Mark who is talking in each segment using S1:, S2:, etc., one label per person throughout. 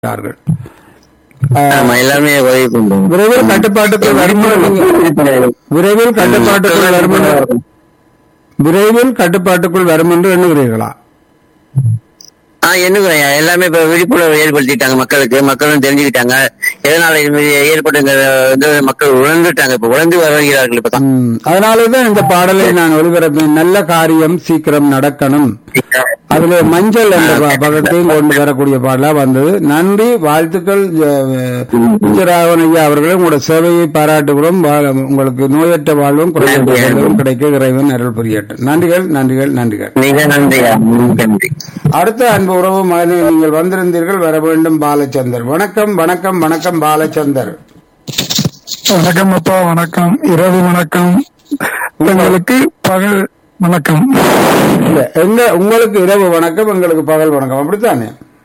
S1: இருக்கிறார்கள்
S2: ஆமா எல்லாருமே உதவி பண்றோம்
S1: விரைவில் கட்டுப்பாட்டுக்குள் வரும் என்று- விரைவில் கட்டுப்பாட்டுக்குள் வரும் என்று- விரைவில் கட்டுப்பாட்டுக்குள் வரும் என்று எண்ணுகிறீர்களா
S2: ஆ என்னங்க எல்லாமே இப்ப விழிப்புணர்வு ஏற்படுத்திட்டாங்க மக்களுக்கு மக்களும் தெரிஞ்சுக்கிட்டாங்க எதனால இது மாதிரி ஏற்பட்டுங்க வந்து மக்கள் உணர்ந்துட்டாங்க இப்ப உணர்ந்து வருகிறார்கள் இப்பதான்
S1: ம், அதனாலதான் இந்த பாடலை நான் ஒளிபரப்பேன் நல்ல காரியம் சீக்கிரம் நடக்கணும் அதுல மஞ்சள் என்ற ப- பதத்தையும் கொண்டு வரக்கூடிய பாடலா வந்தது நன்றி வாழ்த்துக்கள் ராகவன் ஐயா அவர்களே உங்களோட சேவையை பாராட்டுகிறோம் வா- உங்களுக்கு நோயற்ற வாழ்வும் குறையற்ற செல்வம் கிடைக்க இறைவன் அருள் புரியட்டும் நன்றிகள் நன்றிகள் நன்றிகள்
S2: மிக நன்றியா மிக நன்றி
S1: அடுத்த அன்பு உறவு மகனே நீங்கள் வந்திருந்தீர்கள் வர வேண்டும் பாலச்சந்தர் வணக்கம் வணக்கம் வணக்கம் பாலச்சந்தர்
S3: வணக்கம் அப்பா வணக்கம் இரவு வணக்கம் உங்களுக்கு பகல் வணக்கம்
S1: இல்ல, எங்க உங்களுக்கு இரவு வணக்கம் எங்களுக்கு பகல் வணக்கம் அப்படித்தானே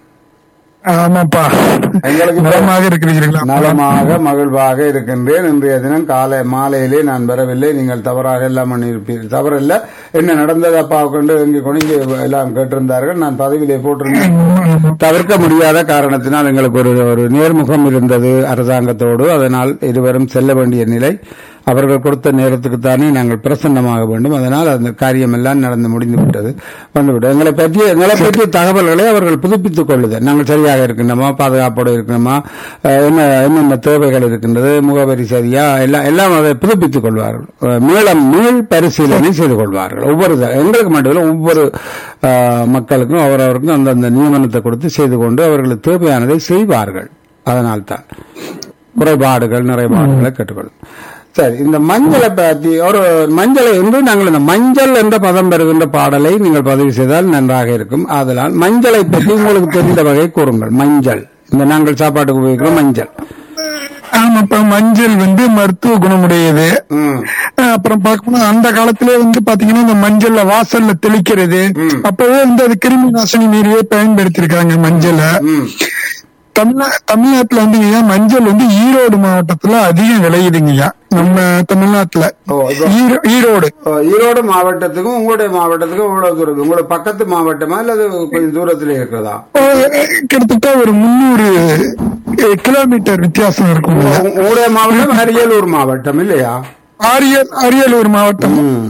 S3: ஆமாப்பா
S1: எங்களுக்கு இப்ப-
S3: நலமாக இருக்கிறீர்களா
S1: நலமாக மகிழ்வாக இருக்கின்றேன் இன்றைய தினம் காலை மாலையிலே நான் வரவில்லை நீங்கள் தவறாக எல்லாம் பண்ணியிருப்பீர்கள் தவறில்ல என்ன நடந்தது அப்பா கொண்டு இங்கே கொண்டு எல்லாம் கேட்டிருந்தார்கள் நான் பதவியிலே போட்டிருந்தேன் தவிர்க்க முடியாத காரணத்தினால் எங்களுக்கு ஒரு ஒரு நேர்முகம் இருந்தது அரசாங்கத்தோடு அதனால் இருவரும் செல்ல வேண்டிய நிலை அவர்கள் கொடுத்த நேரத்துக்கு தானே நாங்கள் பிரசன்னமாக வேண்டும் அதனால் அந்த காரியம் எல்லாம் நடந்து முடிந்து விட்டது வந்துவிட்டது எங்களை பற்றிய எங்களை பற்றிய தகவல்களை அவர்கள் புதுப்பித்துக் கொள்ளுதல் நாங்கள் சரியாக இருக்கின்றோமா பாதுகாப்போடு இருக்கணுமா அஹ், என்ன என்னென்ன தேவைகள் இருக்கின்றது முகவரி சரியா எல்லாம் எல்லாம் அதை புதுப்பித்துக் கொள்வார்கள் அஹ், மீளம் மீள் பரிசீலனை செய்து கொள்வார்கள் ஒவ்வொரு த- எங்களுக்கு மட்டும் ஒவ்வொரு அஹ், மக்களுக்கும் அவரவருக்கும் அந்தந்த நியமனத்தை கொடுத்து செய்து கொண்டு அவர்களுக்கு தேவையானதை செய்வார்கள் அதனால்தான் குறைபாடுகள் நிறைபாடுகளை கேட்டுக்கொள்ளும் சரி இந்த மஞ்சளை பற்றி ஒரு மஞ்சளை என்று நாங்கள் இந்த மஞ்சள் என்ற பதம் பெறுகின்ற பாடலை நீங்கள் பதிவு செய்தால் நன்றாக இருக்கும் ஆதலால் மஞ்சளை பற்றி உங்களுக்கு தெரிந்த வகை கூறுங்கள் மஞ்சள் இந்த நாங்கள் சாப்பாட்டுக்கு உபயோகிக்கிற மஞ்சள்
S3: ஆமாப்பா மஞ்சள் வந்து மருத்துவ குணமுடையது
S1: ம்
S3: அஹ் அப்புறம் பார்க்கணும் அந்த காலத்திலே வந்து பாத்தீங்கன்னா இந்த மஞ்சள்ல வாசல்ல தெளிக்கிறது அப்பவே வந்து அது கிருமி நாசினி மீறியே பயன்படுத்திருக்காங்க மஞ்சளை
S1: ம்
S3: தமிழ்நா தமிழ்நாட்டுல வந்து ஐயா மஞ்சள் வந்து ஈரோடு மாவட்டத்துல அதிகம் விளையுதுங்கய்யா நம்ம தமிழ்நாட்டுல
S1: ஓ, இப்ப-
S3: ஈரோ- ஈரோடு
S1: ஓ, ஈரோடு மாவட்டத்துக்கும் உங்களுடைய மாவட்டத்துக்கும் எவ்வளவு தூரம் உங்களுக்கு பக்கத்து மாவட்டமா அல்லது கொஞ்சம் தூரத்துல இருக்கிறதா
S3: அஹ் கிட்டத்தட்ட ஒரு முன்னூறு கிலோமீட்டர் வித்தியாசம் இருக்கும்
S1: உ- உங்களுடைய மாவட்டம் அரியலூர் மாவட்டம் இல்லையா
S3: அரியல் அரியலூர் மாவட்டம்
S1: ம்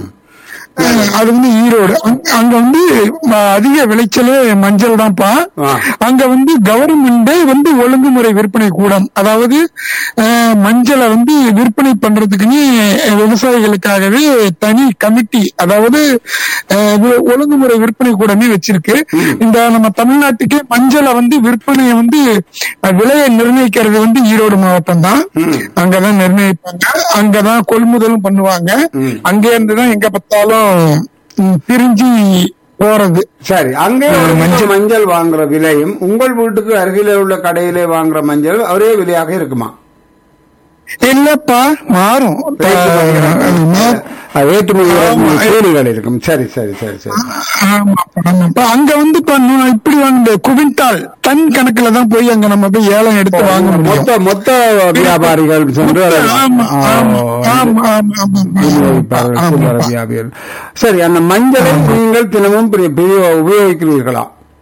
S3: அஹ் அது வந்து ஈரோடு அங்க- அங்க வந்து அஹ், அதிக விளைச்சலே மஞ்சள் தான்ப்பா
S1: ஆ.
S3: அங்க வந்து கவர்மெண்டே வந்து ஒழுங்குமுறை விற்பனை கூடம் அதாவது அஹ், மஞ்சளை வந்து விற்பனை பண்றதுக்குன்னு விவசாயிகளுக்காகவே தனி கமிட்டி அதாவது அஹ், வி- ஒழுங்குமுறை விற்பனை கூடமே வச்சிருக்கு இந்த நம்ம தமிழ்நாட்டுக்கே மஞ்சளை வந்து விற்பனையை வந்து அஹ், விலையை நிர்ணயிக்கிறது வந்து ஈரோடு மாவட்டம் தான் அங்கதான் நிர்ணயிப்பாங்க அங்கதான் கொள்முதலும் பண்ணுவாங்க அங்க இருந்து தான் எங்க பார்த்தாலும் ம், பிரிஞ்சு போறது
S1: சரி அங்கே ஒரு மஞ்சள் மஞ்சள் வாங்குற விலையும் உங்கள் வீட்டுக்கு அருகிலே உள்ள கடையிலே வாங்குற மஞ்சள் ஒரே விலையாக இருக்குமா
S3: இல்லப்பா மாறும் மா-
S1: அது ஏற்றுமதி
S3: ஆமா.
S1: கூலிகள் இருக்கும் சரி சரி சரி சரி
S3: ஆமாப்பா, ஆமாப்பா. அங்க வந்து இப்ப நு- இப்படி வாங்க குவிண்டால் டன் கணக்குல தான் போய் அங்க நம்ம போய் ஏலம் எடுத்து வாங்க முடியும்
S1: மொத்த மொத்த வியாபாரிகள் சென்று அதை-
S3: ஆமா
S1: ஆ,
S3: ஆமா ஆமா ஆமா ஆமா
S1: விநியோகிப்பார்கள்,
S3: ஆமா
S1: சில்லறை வியாபாரிகள். சரி அந்த மஞ்சளை நீங்கள் தினமும் பிரி- பிரி- உபயோகிக்கிறீர்களா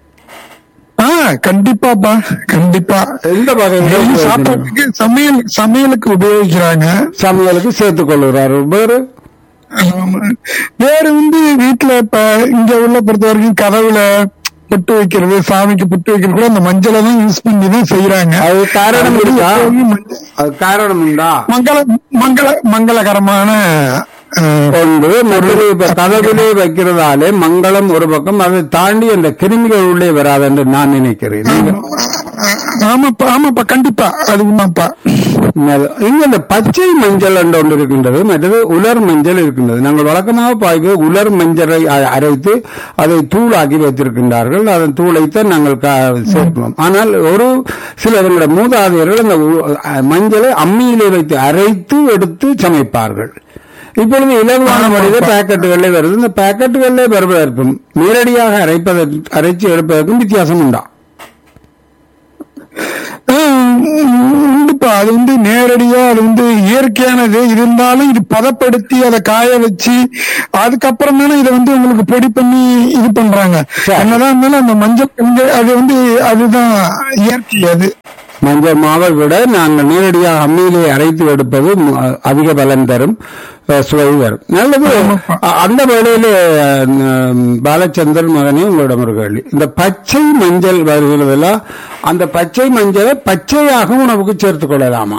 S3: ஆ கண்டிப்பாப்பா கண்டிப்பா
S1: எந்த வகையில்
S3: டெய்லி சாப்பாட்டுக்கு சமையல் சமையலுக்கு உபயோகிக்கிறாங்க
S1: சமையலுக்கு சேர்த்துக் கொள்கிறார்கள் வேறு
S3: ஆமா. வேற வந்து வீட்டுல இப்ப இங்க உள்ள பொறுத்த வரைக்கும் கதவுல புட்டு வைக்கிறது சாமிக்கு புட்டு வைக்கிறது கூட அந்த மஞ்சளை தான் யூஸ் பண்ணி தான் செய்யறாங்க
S1: அது காரணம் இருக்கா
S3: எப்பவுமே மஞ்சள்
S1: அது காரணம் உண்டா
S3: மங்கள மங்கள மங்களகரமான அஹ்,
S1: ஒன்று மற்றொரு இப்ப கதவிலே வைக்கிறதாலே மங்களம் ஒரு பக்கம் அதை தாண்டி அந்த கிருமிகள் உள்ளே வராது என்று நான் நினைக்கிறேன் நீங்க-
S3: ஆமாப்பா ஆமாப்பா கண்டிப்பா அது உண்மைப்பா
S1: நல்ல- இங்க இந்த பச்சை மஞ்சள் என்று ஒன்று இருக்கின்றது மற்றது உலர் மஞ்சள் இருக்கின்றது நாங்கள் வழக்கமாக பார்க்க உலர் மஞ்சளை அ- அரைத்து அதை தூளாக்கி வைத்திருக்கின்றார்கள் அதன் தூளைத்தான் நாங்கள் கா- சேர்க்கிறோம் ஆனால் ஒரு சில எங்களுடைய மூதாதையர்கள் அந்த உ- அ- மஞ்சளை அம்மியிலே வைத்து அரைத்து எடுத்து சமைப்பார்கள் இப்பொழுது இலகுவான முறையில் பாக்கெட்டுகளில் வருது இந்த பாக்கெட்டுகளிலே வருவதற்கும் நேரடியாக அரைப்பதற்கு அரைச்சு எடுப்பதற்கும் வித்தியாசம் உண்டா
S3: அஹ், உண்டுப்பா அது வந்து நேரடியா அது வந்து இயற்கையானது இருந்தாலும் இது பதப்படுத்தி அதை காய வச்சு அதுக்கப்புறம் தானே இதை வந்து உங்களுக்கு பொடி பண்ணி இது பண்றாங்க என்னதான் இருந்தாலும் அந்த மஞ்சள் கலந்து அது வந்து அதுதான் இயற்கை அது
S1: மஞ்சள் மாவை விட நாங்கள் நேரடியாக அம்மியிலே அரைத்து எடுப்பது ம- அதிக பலன் தரும் அஹ், சுவை வரும் நல்லது அ- அந்த வேளையிலே அஹ், பாலச்சந்தர் மகனே உங்களிடம் ஒரு கேள்வி இந்த பச்சை மஞ்சள் வருகிறதெல்லாம் அந்த பச்சை மஞ்சளை பச்சையாக உணவுக்கு சேர்த்துக் கொள்ளலாமா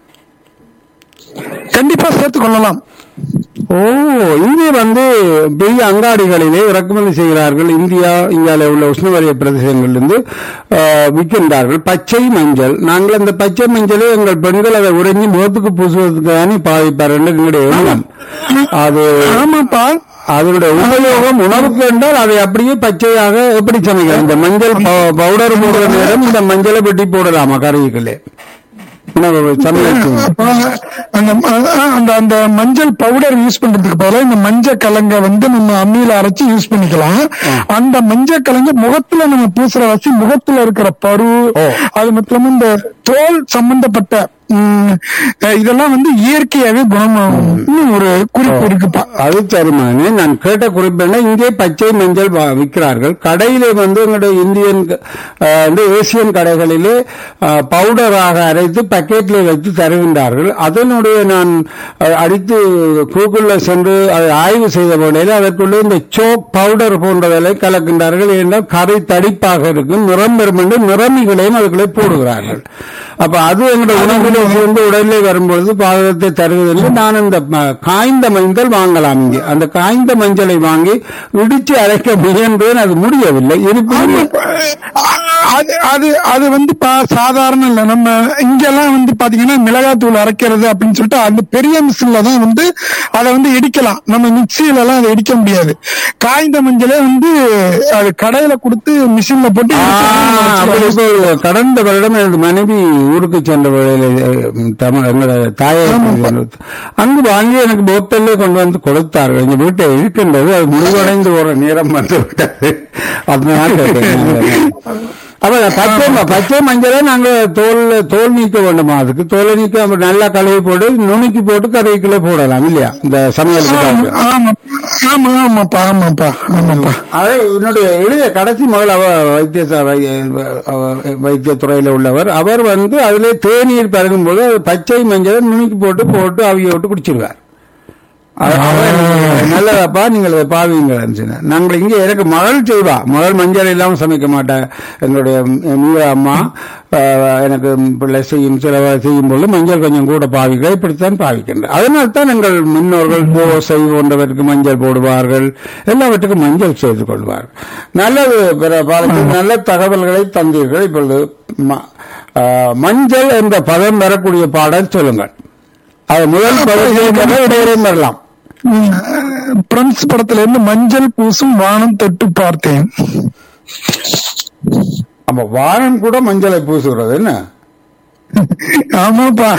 S3: கண்டிப்பா சேர்த்துக் கொள்ளலாம்
S1: ஓ இங்கே வந்து பெரிய அங்காடிகளிலே இறக்குமதி செய்கிறார்கள் இந்தியா இந்தியாவில் உள்ள உஷ்ணவரிய பிரதேசங்களிலிருந்து அஹ், விற்கின்றார்கள் பச்சை மஞ்சள் நாங்கள் அந்த பச்சை மஞ்சளை எங்கள் பெண்கள் அதை உறைஞ்சி முகத்துக்கு பூசுவதற்கு தானே பாவிப்பார் என்று எங்களுடைய எண்ணம் அது
S3: ஆமாப்பா
S1: அதனுடைய உபயோகம் உணவுக்கு என்றால் அதை அப்படியே பச்சையாக எப்படி சமைக்கலாம் இந்த மஞ்சள் ப- பவுடர் போடுற நேரம் இந்த மஞ்சளை வெட்டி போடலாமா கறிக்குள்ளே உணவு சமையலுக்கு
S3: அப்ப அந்த ம- அந்த அந்த மஞ்சள் பவுடர் யூஸ் பண்றதுக்கு பதிலா இந்த மஞ்சள் கலங்க வந்து நம்ம அம்மியில அரைச்சு யூஸ் பண்ணிக்கலாம் அந்த மஞ்சள் கலங்க முகத்துல நம்ம பூசுற வச்சு முகத்துல இருக்கிற பரு அது மட்டும் இல்லாம இந்த தோல் சம்பந்தப்பட்ட ம், அஹ் இதெல்லாம் வந்து இயற்கையாவே குணமாகும் ஒரு குறிப்பு இருக்குப்பா
S1: அது சரிமானே நான் கேட்ட குறிப்பிட்ட இங்கே பச்சை மஞ்சள் வா- விற்கிறார்கள் கடையிலே வந்து எங்களுடைய இந்தியன் க- அஹ், வந்து ஏசியன் கடைகளிலே அஹ், பவுடராக அரைத்து பக்கெட்ல வைத்து தருகின்றார்கள் அதனுடைய நான் அஹ், அடித்து கூகுள்ல சென்று அதை ஆய்வு செய்த வேளையில் அதற்குள்ளே இந்த சோப் பவுடர் போன்றவர்களை கலக்கின்றார்கள் என்றால் கரை தடிப்பாக இருக்கும் நிறம் பெறும் என்று நிறமிகளையும் அதுக்குள்ளே போடுகிறார்கள் அப்ப அது எங்களுடைய உணவிலே சேர்ந்து உடலிலே வரும்பொழுது பாதகத்தை தருவதில்லை நான் இந்த ம- காய்ந்த மஞ்சள் வாங்கலாம் இங்கே அந்த காய்ந்த மஞ்சளை வாங்கி இடிச்சு அரைக்க முயன்றேன் அது முடியவில்லை இருப்பினும்
S3: அது அது அது வந்து பா சாதாரண இல்ல நம்ம இங்கெல்லாம் வந்து பாத்தீங்கன்னா மிளகாத்தூள் அரைக்கிறது அப்படின்னு சொல்லிட்டு அந்த பெரிய மிஷின்ல தான் வந்து அதை வந்து இடிக்கலாம் நம்ம மிக்சியில எல்லாம் அதை இடிக்க முடியாது காய்ந்த மஞ்சளே வந்து அது கடையில கொடுத்து மிஷின்ல போட்டு
S1: ஆ, அப்படி
S3: இடிச்சு
S1: இப்போ கடந்த வருடம் எனது மனைவி ஊருக்கு சென்ற வேளையில் தமிழ் எங்களோட தாயகம் அங்கு வாங்கி எனக்கு போத்தல்ல கொண்டு வந்து கொடுத்தார்கள் எங்க வீட்டை இருக்கின்றது அது முடிவடைந்து ஒரு நேரம் வந்து விட்டது அதனால கேட்டேன். அப்ப பச்சை ம- பச்சை மஞ்சளை நாங்க தோல் தோல் நீக்க வேண்டுமா அதுக்கு தோலை நீக்க அப்புறம் நல்லா கழுவி போட்டு நுணுக்கி போட்டு கறிக்குள்ளே போடலாம் இல்லையா இந்த சமையலுக்கு
S3: ஆமா ஆமா ஆமாப்பா ஆமாப்பா ஆமாப்பா
S1: அது என்னுடைய இளைய கடைசி மகள் அவ வைத்திய ச- வை- அவ வைத்தியத்துறையில உள்ளவர் அவர் வந்து அதிலே தேநீர் பருகும்போது அது பச்சை மஞ்சளை நுணுக்கி போட்டு போட்டு அவிய விட்டு குடிச்சிருவார் அது- அவர் நல்லதாப்பா நீங்கள் அதை பாவீங்கன்னு சொன்னார் நாங்கள் இங்கே எனக்கு மகள் செய்வா மகள் மஞ்சள் இல்லாமல் சமைக்க மாட்டேன் எங்களுடைய நீங்க அம்மா அஹ், எனக்கு பிள்ளை செய்யும் சில செய்யும் போது மஞ்சள் கொஞ்சம் கூட பாவிக்க இப்படித்தான் பாவிக்கின்றேன் அதனால தான் எங்கள் முன்னோர்கள் தோசை போன்றவருக்கு மஞ்சள் போடுவார்கள் எல்லாவற்றுக்கும் மஞ்சள் செய்து கொள்வார்கள் நல்லது பிற பாலத்தில் நல்ல தகவல்களை தந்தீர்கள் இப்பொழுது ம- அஹ், மஞ்சள் என்ற பதம் வரக்கூடிய பாடல் சொல்லுங்கள் அது முதல் பதவியை இடையிலும் வரலாம்
S3: பிரெண்ட்ஸ் படத்துல இருந்து மஞ்சள் பூசும் வானம் தொட்டு பார்த்தேன்
S1: அப்ப வானம் கூட மஞ்சளை பூசுகிறது என்ன
S3: ஆமாப்பா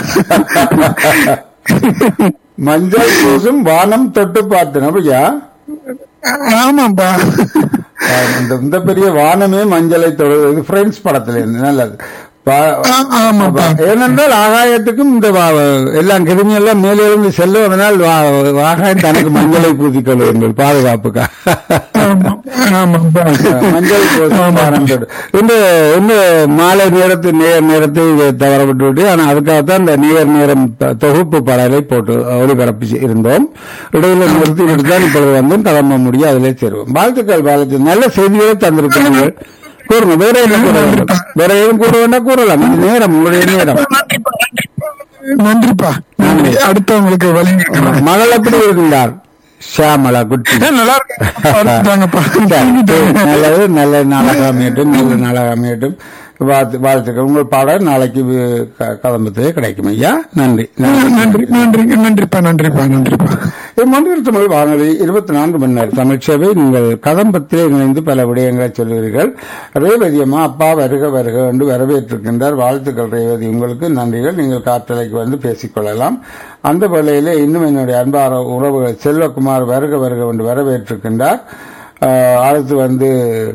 S1: மஞ்சள் பூசும் வானம் தொட்டு பார்த்தேன் அப்படியா
S3: ஆமாப்பா
S1: இந்த இந்த பெரிய வானமே மஞ்சளை தொடுவது ஃப்ரெண்ட்ஸ் படத்துல இருந்து நல்லது பா-
S3: ஆ- ஆமாப்பா
S1: ஏனென்றால் ஆகாயத்துக்கும் இந்த வா- எல்லாம் கிருமி எல்லாம் மேலே இருந்து செல்லும் அதனால் வா- ஆகாயம் தனக்கு மஞ்சளை பூசிக்கொள்ளுங்கள் பாதுகாப்புக்காக
S3: ஆமா ஆமாப்பா
S1: மஞ்சள் பூசும் வானம் தொடு. இந்த இந்த மாலை நேரத்து நேர் நேரத்தை இதை தவற விட்டு விட்டு ஆனால் அதுக்காகத்தான் இந்த நேர் நேரம் த- தொகுப்பு பாடலை போட்டு ஒளிபரப்பி செ- இருந்தோம் இடையில நிறுத்தி விட்டு தான் இப்பொழுது வந்து கிளம்ப முடியும் அதிலே சேருவோம் வாழ்த்துக்கள் வாழ்த்து நல்ல செய்திகளை தந்திருக்கிறாங்க கூறுங்க வேற என்ன கூற வேண்டும் வேற எதுவும் கூற வேண்டாம் கூறலாம் இது நேரம் உங்களுடைய நேரம்
S3: நன்றிப்பா நன்றி அடுத்தவங்களுக்கு வழி
S1: மகள் எப்படி இருந்தார் ஷியாமலா குட்டி
S3: நல்லா இருக்காங்கப்பா
S1: நல்லது நல்ல நாளாக அமையட்டும் நல்ல நாளாக அமையட்டும் வாழ்த்து வாழ்த்துக்கள் உங்கள் பாடல் நாளைக்கு வி- க- கதம்பத்திலே கிடைக்கும் ஐயா நன்றி
S3: நன்றி நன்றி நன்றிப்பா நன்றிப்பா நன்றிப்பா
S1: மன்றில் தமிழ் வானொலி இருபத்தி நான்கு மணி நேரம் தமிழ் சேவை நீங்கள் கதம்பத்திலே இணைந்து பல விடயங்களை சொல்லுவீர்கள் ரேவதி அம்மா அப்பா வருக வருக என்று வரவேற்றிருக்கின்றார் வாழ்த்துக்கள் ரேவதி உங்களுக்கு நன்றிகள் நீங்கள் காற்றலைக்கு வந்து பேசிக்கொள்ளலாம் அந்த வேளையிலே இன்னும் என்னுடைய அன்பார உறவுகள் செல்வகுமார் வருக வருக என்று வரவேற்றிருக்கின்றார் ஆஹ் அடுத்து வந்து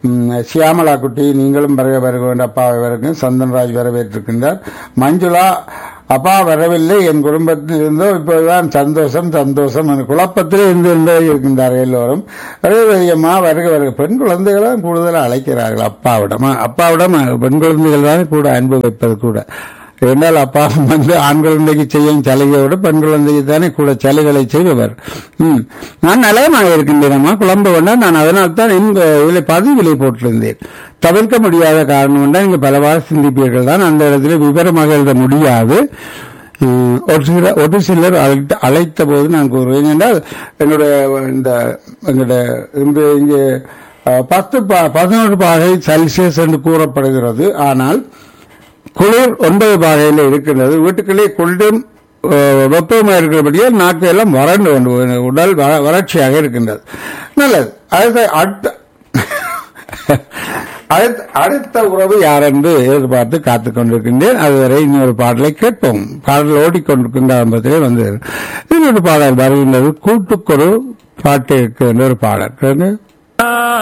S1: ம், சியாமலா குட்டி நீங்களும் வருக வருக வேண்டும் அப்பாவை வரக்கும் சந்தன்ராஜ் வரவேற்றிருக்கின்றார் மஞ்சுளா அப்பா வரவில்லை என் குடும்பத்தில் இருந்தோ இப்போதுதான் சந்தோஷம் சந்தோஷம் என்ற குழப்பத்தில் இருந்து இருந்தே இருக்கின்றார் எல்லோரும் வருக வருகம்மா வருக வருக பெண் குழந்தைகளும் கூடுதலாக அழைக்கிறார்கள் அப்பாவிடமா அப்பாவிடம் பெண் குழந்தைகள் தான் கூட அன்பு வைப்பது கூட இருந்தால் அப்பா வந்து ஆண் குழந்தைக்கு செய்யும் சலுகையை விட பெண் குழந்தைக்கு தானே கூட சலுகைகளை செய்பவர் ம். நான் நலமாக இருக்கின்றேனம்மா குழம்பு வேண்டாம் நான் அதனால் தான் இந்த இதில் பதிவிலை போட்டிருந்தேன் தவிர்க்க முடியாத காரணம் தான் இங்கு பலவாறு சிந்திப்பீர்கள் தான் அந்த இடத்துல விவரமாக எழுத முடியாது ம், ஒரு சிலர் ஒரு சிலர் அழைத்த- அழைத்த போது நான் கூறுவேன் என்றால் என்னுடைய இந்த எங்களுடைய இன்று இங்கே அஹ், பத்து பா- பதினோரு பாகை செல்சியஸ் என்று கூறப்படுகிறது ஆனால் குளிர் ஒன்பது பாகையில் இருக்கின்றது வீட்டுக்குள்ளே குளிரும் அஹ், வெப்பமாக இருக்கிறபடியால் நாக்கு எல்லாம் வறண்டு கொண்டு உடல் வற- வறட்சியாக இருக்கின்றது நல்லது அடுத்த அடுத்த அடுத்த- அடுத்த உறவு யார் என்று எதிர்பார்த்து காத்துக் கொண்டிருக்கின்றேன் அதுவரை இன்னொரு பாடலை கேட்போம் பாடல் ஓடிக்கொண்டிருக்கின்ற ஆரம்பத்திலே வந்து இன்னொரு பாடல் வருகின்றது கூட்டுக்கொரு பாட்டு இருக்கின்ற ஒரு பாடல் கேளுங்க.